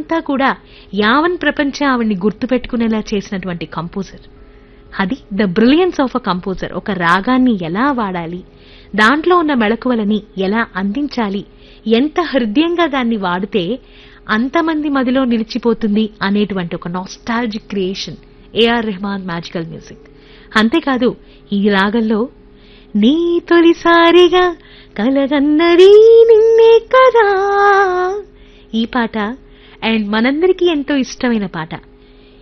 అంతా కూడా యావన్ ప్రపంచం ఆవిడ్ని గుర్తుపెట్టుకునేలా చేసినటువంటి కంపోజర్ అది the brilliance of a composer ఒక రాగాన్ని ఎలా వాడాలి దాంట్లో ఉన్న మెళకువలని ఎలా అందించాలి ఎంత హృదయంగా దాన్ని వాడితే అంతమంది మదిలో నిలిచిపోతుంది అనేటువంటి ఒక nostalgic creation AR Rahman magical music అంతేకాదు ఈ రాగంలో నీ తొలిసారిగా కలగన్నది నిన్నే కదా ఈ పాట అండ్ మనందరికీ ఎంతో ఇష్టమైన పాట